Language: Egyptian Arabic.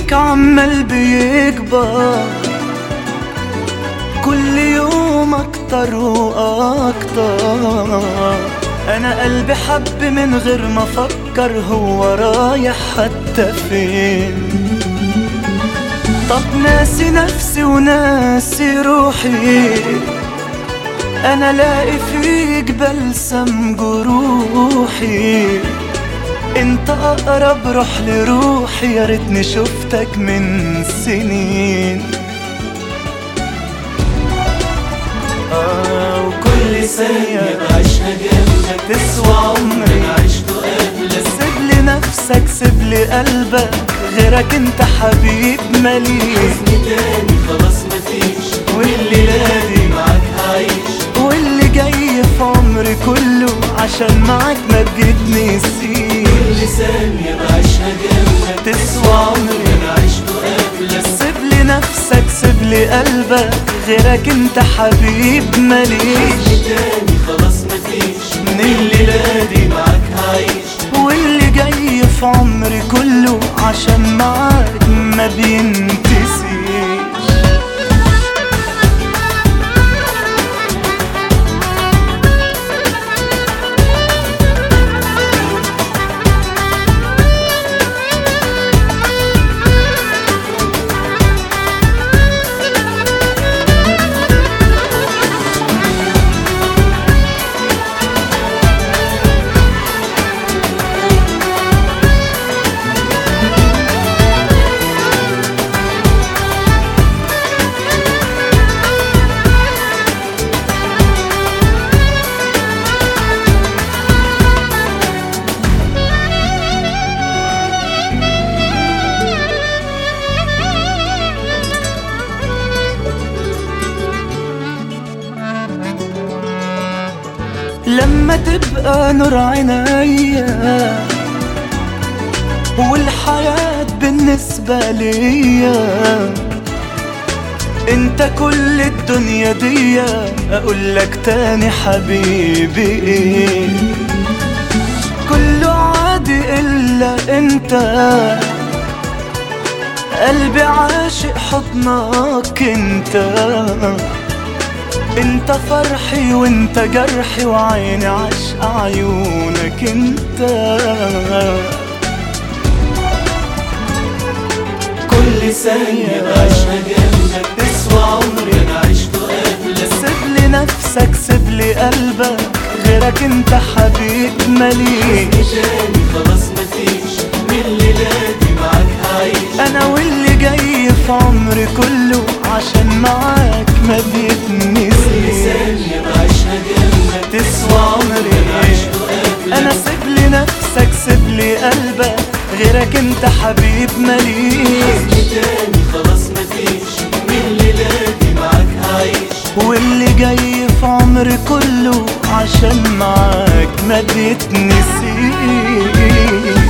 فيك عمال بيكبر كل يوم اكتر واكتر انا قلبي حب من غير ما افكر هو رايح حتى فين طب ناسي نفسي وناسي روحي انا لاقي فيك بلسم جروحي انت اقرب روح لروحي يا ريتني شفتك من سنين آه وكل ثانية عشنا جنبك تسوى عمري انا عشته قبلك سيب لي نفسك سيب لي قلبك غيرك انت حبيب ماليش حزن تاني خلاص مفيش والليلة دي معاك هعيش واللي جاي في عمري كله عشان معاك ما بيتنسيش كل ثانية بعيشها جنبك تسوى عمري انا عشته قبلك سيب لي نفسك سيب لي قلبك غيرك انت حبيب ماليش حزن تاني خلاص مفيش من الليلة دي معاك هعيش واللي جاي في عمري كله عشان معاك ما بينتسيش لما تبقى نور عينيا والحياة بالنسبة ليا انت كل الدنيا دي اقول لك تاني حبيبي ايه كله عادي الا انت قلبي عاشق حضنك انت انت فرحي وانت جرحي وعيني عشق عيونك انت كل ثانية بعيشها جنبك تسوى عمري انا عشته قبلك سيب لي نفسك سيب لي قلبك غيرك انت حبيب ماليش تاني خلاص مفيش من الليلة دي معاك هعيش انا واللي جاي في عمري كله عشان معاك ما كل بيتنسيش ثانية بعيشها جنبك تسوى عمري انا عشته قبلك انا سيب لي نفسك سيب لي قلبك غيرك انت حبيب ماليش تاني خلاص مفيش من الليلة دي معاك هعيش واللي جاي في عمري كله عشان معاك ما بيتنسيش